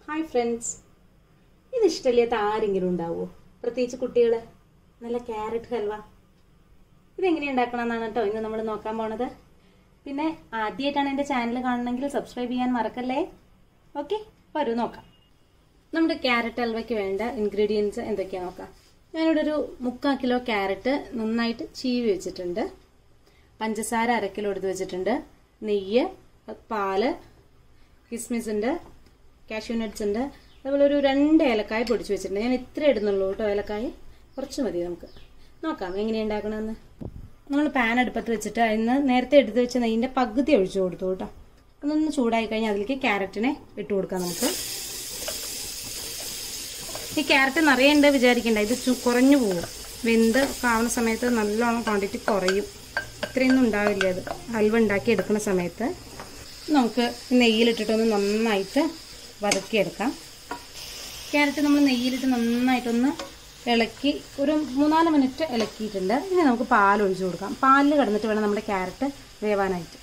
hi friends ഇത് ഇഷ്ടമില്ലാത്ത ആരെങ്കിലും ഉണ്ടാവുമോ പ്രത്യേകിച്ച് കുട്ടികൾ നല്ല ക്യാരറ്റ് ഹൽവ ഇതെങ്ങനെ ഉണ്ടാക്കണമെന്നാണ് കേട്ടോ ഇന്ന് നമ്മൾ നോക്കാൻ പോണത് പിന്നെ ആദ്യമായിട്ടാണ് എൻ്റെ ചാനൽ കാണണമെങ്കിൽ സബ്സ്ക്രൈബ് ചെയ്യാൻ മറക്കല്ലേ ഓക്കെ വരൂ നോക്കാം നമ്മുടെ ക്യാരറ്റ് ഹൽവയ്ക്ക് വേണ്ട ഇൻഗ്രീഡിയൻസ് എന്തൊക്കെയാണെന്ന് നോക്കാം ഞാനിവിടെ ഒരു മുക്കാൽ കിലോ ക്യാരറ്റ് നന്നായിട്ട് ചീവി വെച്ചിട്ടുണ്ട് പഞ്ചസാര അര കിലോ എടുത്ത് വെച്ചിട്ടുണ്ട് നെയ്യ് പാല് കിസ്മിസ് ഉണ്ട് കാഷ്യൂ നട്ട്സ് ഉണ്ട് അതുപോലെ ഒരു രണ്ട് ഏലക്കായ പൊടിച്ച് വെച്ചിട്ടുണ്ട് ഞാൻ ഇത്ര ഇടുന്നുള്ളൂ കേട്ടോ ഏലക്കായ കുറച്ച് മതി നമുക്ക് നോക്കാം എങ്ങനെയാണ് ഉണ്ടാക്കണമെന്ന് നമ്മൾ പാൻ അടുപ്പത്ത് വെച്ചിട്ട് അതിന് നേരത്തെ എടുത്ത് വെച്ച നെയ്യിൻ്റെ പകുതി ഒഴിച്ചു കൊടുത്തു കേട്ടോ അതൊന്ന് ചൂടായി കഴിഞ്ഞാൽ അതിലേക്ക് ക്യാരറ്റിനെ ഇട്ട് കൊടുക്കാം നമുക്ക് ഈ ക്യാരറ്റ് നിറയുണ്ട് വിചാരിക്കണ്ട ഇത് ചു- കുറഞ്ഞു പോകും വെന്ത് ആവുന്ന സമയത്ത് നല്ലോണം ക്വാണ്ടിറ്റി കുറയും ഇത്രയൊന്നും ഉണ്ടാവില്ല അത് ഹൽവ ഉണ്ടാക്കി എടുക്കുന്ന സമയത്ത് നമുക്ക് നെയ്യിലിട്ടിട്ടൊന്ന് നന്നായിട്ട് വതക്കിയെടുക്കാം ക്യാരറ്റ് നമ്മൾ നെയ്യിലിട്ട് നന്നായിട്ടൊന്ന് ഇളക്കി ഒരു മൂന്നാല് മിനിറ്റ് ഇളക്കിയിട്ടുണ്ട് ഇനി നമുക്ക് പാൽ ഒഴിച്ചു കൊടുക്കാം പാലിൽ കിടന്നിട്ട് വേണം നമ്മുടെ ക്യാരറ്റ് വേവാനായിട്ട്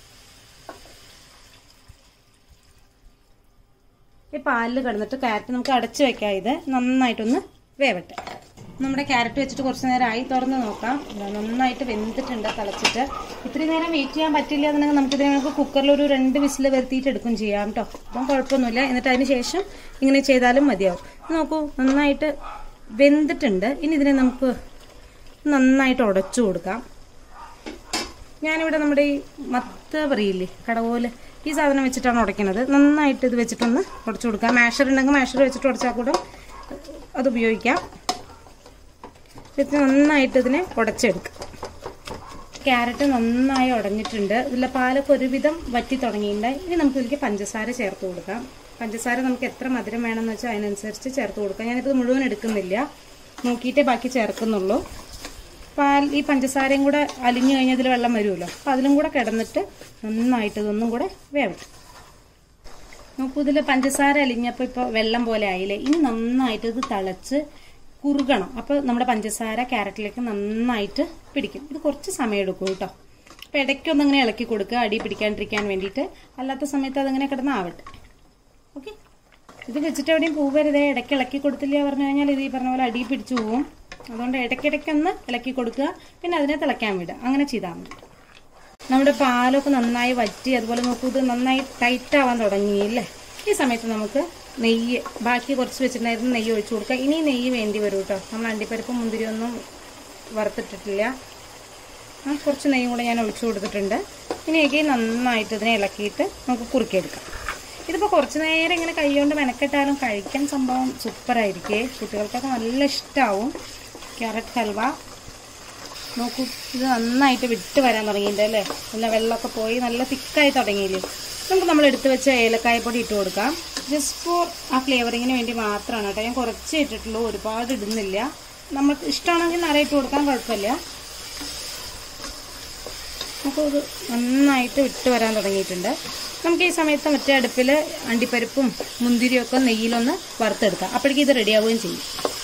ഈ പാലിൽ കിടന്നിട്ട് ക്യാരറ്റ് നമുക്ക് അടച്ചു വെക്കാം ഇത് നന്നായിട്ടൊന്ന് വേവട്ടെ നമ്മുടെ ക്യാരറ്റ് വെച്ചിട്ട് കുറച്ച് നേരം ആയി തുറന്ന് നോക്കാം ഇതാ നന്നായിട്ട് വെന്തിട്ടുണ്ട് തിളച്ചിട്ട് ഇത്രയും നേരം വെയിറ്റ് ചെയ്യാൻ പറ്റില്ല എന്നുണ്ടെങ്കിൽ നമുക്കിതിനെ നമുക്ക് കുക്കറിൽ ഒരു രണ്ട് വിസിൽ വരുത്തിയിട്ട് എടുക്കും ചെയ്യാം കേട്ടോ അപ്പം കുഴപ്പമൊന്നുമില്ല എന്നിട്ട് അതിന് ശേഷം ഇങ്ങനെ ചെയ്താലും മതിയാവും ഇത് നോക്കൂ നന്നായിട്ട് വെന്തിട്ടുണ്ട് ഇനി ഇതിനെ നമുക്ക് നന്നായിട്ട് ഉടച്ചു കൊടുക്കാം ഞാനിവിടെ നമ്മുടെ ഈ മത്ത പറയില്ലേ കടവോല് ഈ സാധനം വെച്ചിട്ടാണ് ഉടയ്ക്കുന്നത് നന്നായിട്ട് ഇത് വെച്ചിട്ടൊന്ന് ഉടച്ചു കൊടുക്കാം മാഷർ ഉണ്ടെങ്കിൽ മാഷർ വെച്ചിട്ട് ഉടച്ചാൽ കൂടെ അത് ഉപയോഗിക്കാം ഇത് നന്നായിട്ട് ഇതിനെ ഉടച്ചെടുക്കാം ക്യാരറ്റ് നന്നായി ഉടഞ്ഞിട്ടുണ്ട് ഇതിലെ പാലൊക്കെ ഒരുവിധം വറ്റി തുടങ്ങിയിട്ടുണ്ട് ഇനി നമുക്ക് ഇതിലേക്ക് പഞ്ചസാര ചേർത്ത് കൊടുക്കാം പഞ്ചസാര നമുക്ക് എത്ര മധുരം വേണമെന്ന് വെച്ചാൽ അതിനനുസരിച്ച് ചേർത്ത് കൊടുക്കാം ഞാനിത് മുഴുവൻ എടുക്കുന്നില്ല നോക്കിയിട്ടേ ബാക്കി ചേർക്കുന്നുള്ളൂ പാൽ ഈ പഞ്ചസാരയും കൂടെ അലിഞ്ഞു കഴിഞ്ഞാൽ ഇതിൽ വെള്ളം വരുമല്ലോ അപ്പോൾ അതിലും കൂടെ കിടന്നിട്ട് നന്നായിട്ട് ഇതൊന്നും കൂടെ വേവണം നോക്കൂ ഇതിൽ പഞ്ചസാര അലിഞ്ഞപ്പോൾ ഇപ്പോൾ വെള്ളം പോലെ ആയില്ലേ ഇനി നന്നായിട്ട് ഇത് തിളച്ച് കുറുകണം അപ്പോൾ നമ്മുടെ പഞ്ചസാര ക്യാരറ്റിലേക്ക് നന്നായിട്ട് പിടിക്കും ഇത് കുറച്ച് സമയം എടുക്കും കേട്ടോ അപ്പോൾ ഇടയ്ക്കൊന്ന് ഇങ്ങനെ ഇളക്കി കൊടുക്കുക അടി പിടിക്കാണ്ടിരിക്കാൻ വേണ്ടിയിട്ട് അല്ലാത്ത സമയത്ത് അതങ്ങനെ കിടന്ന് ആവട്ടെ ഓക്കെ ഇത് വെച്ചിട്ട് എവിടെയും പോവരുതേ ഇടയ്ക്ക് ഇളക്കി കൊടുത്തില്ല പറഞ്ഞു കഴിഞ്ഞാൽ ഇത് ഈ പറഞ്ഞ പോലെ അടി പിടിച്ചു പോവും അതുകൊണ്ട് ഇടയ്ക്കിടയ്ക്കൊന്ന് ഇളക്കി കൊടുക്കുക പിന്നെ അതിനെ തിളയ്ക്കാൻ വിടുക അങ്ങനെ ചെയ്താൽ മതി നമ്മുടെ പാലൊക്കെ നന്നായി വറ്റി അതുപോലെ നോക്കൂ ഇത് നന്നായി ടൈറ്റ് ആവാൻ തുടങ്ങിയില്ലേ ഈ സമയത്ത് നമുക്ക് നെയ്യ് ബാക്കി കുറച്ച് വെച്ചിട്ടുണ്ടായിരുന്നു നെയ്യ് ഒഴിച്ചു കൊടുക്കുക ഇനി നെയ്യ് വേണ്ടി വരും കേട്ടോ നമ്മൾ അണ്ടിപ്പരിപ്പ് മുന്തിരിയൊന്നും വറുത്തിട്ടിട്ടില്ല ആ കുറച്ച് നെയ്യും കൂടെ ഞാൻ ഒഴിച്ചു കൊടുത്തിട്ടുണ്ട് ഇനിയൊക്കെ നന്നായിട്ട് ഇതിനെ ഇളക്കിയിട്ട് നമുക്ക് കുറുക്കിയെടുക്കാം ഇതിപ്പോൾ കുറച്ച് നേരം ഇങ്ങനെ കൈകൊണ്ട് മെനക്കെട്ടാലും കഴിക്കാൻ സംഭവം സൂപ്പറായിരിക്കേ കുട്ടികൾക്കൊക്കെ നല്ല ഇഷ്ടമാവും ക്യാരറ്റ് ഹൽവ നോക്കൂ ഇത് നന്നായിട്ട് വിട്ട് വരാൻ തുടങ്ങിയിട്ടുണ്ട് അല്ലേ നല്ല വെള്ളമൊക്കെ പോയി നല്ല തിക്കായി തുടങ്ങിയില്ലേ നമുക്ക് നമ്മൾ എടുത്ത് വെച്ച ഏലക്കായ പൊടി ഇട്ട് കൊടുക്കാം ജസ്റ്റ് ഫോർ ആ ഫ്ലേവറിങ്ങിന് വേണ്ടി മാത്രമാണ് കേട്ടോ ഞാൻ കുറച്ചേ ഇട്ടിട്ടുള്ളൂ ഒരുപാട് ഇടുന്നില്ല നമുക്ക് ഇഷ്ടമാണെങ്കിൽ നിറയെ ഇട്ട് കൊടുക്കാൻ കുഴപ്പമില്ല അപ്പോൾ ഇത് നന്നായിട്ട് വിട്ട് വരാൻ തുടങ്ങിയിട്ടുണ്ട് നമുക്ക് ഈ സമയത്ത് മറ്റേ അടുപ്പിൽ അണ്ടിപ്പരിപ്പും മുന്തിരിയും ഒക്കെ നെയ്യിലൊന്ന് വറുത്തെടുക്കാം അപ്പോഴേക്കും ഇത് റെഡിയാവുകയും ചെയ്യും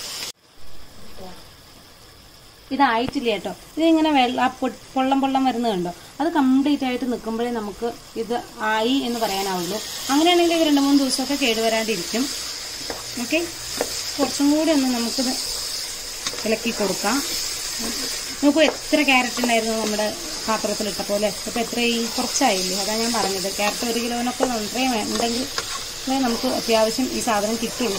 ഇതായിട്ടില്ല കേട്ടോ ഇതിങ്ങനെ വെള്ള ആ പൊ- പൊള്ളം പൊള്ളം വരുന്നത് കണ്ടോ അത് കംപ്ലീറ്റ് ആയിട്ട് നിൽക്കുമ്പോഴേ നമുക്ക് ഇത് ആയി എന്ന് പറയാനാവുള്ളൂ അങ്ങനെയാണെങ്കിൽ ഇത് രണ്ട് മൂന്ന് ദിവസമൊക്കെ കേടുവരാണ്ടിരിക്കും ഓക്കെ കുറച്ചും കൂടി ഒന്ന് നമുക്കിത് ഇളക്കി കൊടുക്കാം നോക്കൂ എത്ര ക്യാരറ്റ് ഉണ്ടായിരുന്നു നമ്മുടെ പാത്രത്തിലിട്ട പോലെ ഇപ്പോൾ എത്രയും കുറച്ചായില്ലേ അതാണ് ഞാൻ പറഞ്ഞത് ക്യാരറ്റ് ഒരു കിലോനൊക്കെ അത്രയും ഉണ്ടെങ്കിൽ അല്ലേ നമുക്ക് അത്യാവശ്യം ഈ സാധനം കിട്ടുള്ളൂ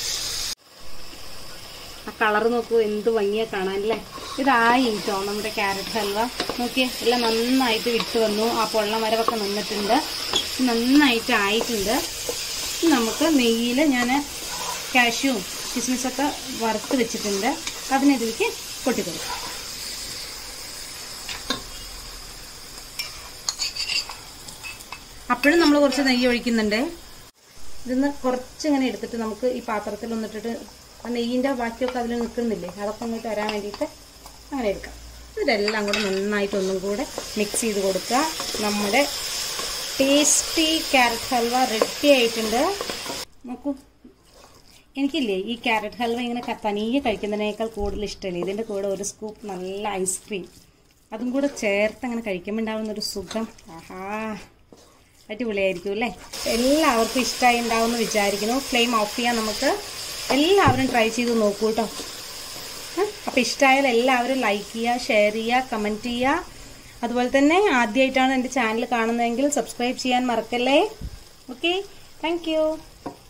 ആ കളർ നോക്കൂ എന്ത് ഭംഗിയാ കാണാനല്ലേ ഇതായി കേട്ടോ നമ്മുടെ ക്യാരറ്റ് ഹൽവ നോക്കിയേ എല്ലാം നന്നായിട്ട് വിട്ട് വന്നു ആ പൊള്ള മരമൊക്കെ നിന്നിട്ടുണ്ട് നന്നായിട്ട് ആയിട്ടുണ്ട് ഇനി നമുക്ക് നെയ്യിൽ ഞാൻ കാഷ്യൂവും കിസ്മിസൊക്കെ വറുത്ത് വെച്ചിട്ടുണ്ട് അതിനിതിലേക്ക് കൊട്ടിക്കൊടുക്കും അപ്പോഴും നമ്മൾ കുറച്ച് നെയ്യ് ഒഴിക്കുന്നുണ്ട് ഇതിന്ന് കുറച്ചിങ്ങനെ എടുത്തിട്ട് നമുക്ക് ഈ പാത്രത്തിൽ ഒന്നിട്ടിട്ട് ആ നെയ്യിൻ്റെ ബാക്കിയൊക്കെ അതിൽ നിൽക്കുന്നില്ലേ അതൊക്കെ അങ്ങോട്ട് വരാൻ വേണ്ടിയിട്ട് അങ്ങനെ എടുക്കാം ഇതെല്ലാം കൂടെ നന്നായിട്ട് ഒന്നും കൂടെ മിക്സ് ചെയ്ത് കൊടുക്കുക നമ്മുടെ ടേസ്റ്റി ക്യാരറ്റ് ഹൽവ റെഡി ആയിട്ടുണ്ട് നോക്കൂ എനിക്കില്ലേ ഈ ക്യാരറ്റ് ഹൽവ ഇങ്ങനെ ക- തനിയെ കഴിക്കുന്നതിനേക്കാൾ കൂടുതൽ ഇഷ്ടമല്ലേ ഇതിൻ്റെ കൂടെ ഒരു സ്കൂപ്പ് നല്ല ഐസ്ക്രീം അതും കൂടെ ചേർത്ത് അങ്ങനെ കഴിക്കുമ്പോൾ ഉണ്ടാവുന്ന ഒരു സുഖം ആഹാ അടിപൊളിയായിരിക്കും അല്ലേ എല്ലാവർക്കും ഇഷ്ടമായി ഉണ്ടാവുമെന്ന് വിചാരിക്കുന്നു ഫ്ലെയിം ഓഫ് ചെയ്യാൻ നമുക്ക് എല്ലാവരും ട്രൈ ചെയ്ത് നോക്കൂ കേട്ടോ അപ്പോൾ ഇഷ്ടമായാൽ എല്ലാവരും ലൈക്ക് ചെയ്യുക ഷെയർ ചെയ്യുക കമൻറ്റ് ചെയ്യുക അതുപോലെ തന്നെ ആദ്യമായിട്ടാണ് എൻ്റെ ചാനൽ കാണുന്നതെങ്കിൽ സബ്സ്ക്രൈബ് ചെയ്യാൻ മറക്കല്ലേ ഓക്കെ താങ്ക്